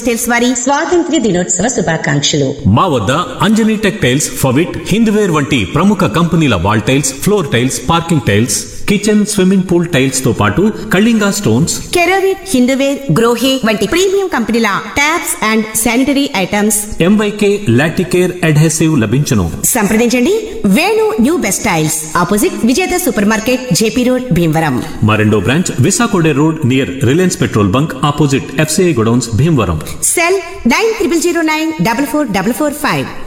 textiles వారి స్వాతంత్ర్య దినోత్సవ శుభాకాంక్షలు మా వద్ద అంజనీ టెక్టైల్స్ ఫవిట్ హింద్వేర్ వంటి ప్రముఖ కంపెనీల wall tiles floor tiles parking tiles kitchen swimming pool tiles తో పాటు కళింగా స్టోన్స్ కెరోవిట్ హిందూవేర్ గ్రోహే వంటి ప్రీమియం కంపెనీల taps and sanitary items MYK Laticrete adhesive లభించును సంప్రదించండి Venu new best styles opposite Vijetha super market JP road Bhimavaram మా రెండో బ్రాంచ్ విసాకోడే road near Reliance petrol bunk opposite FCI godowns Bhimavaram cell nine triple zero nine double four double four five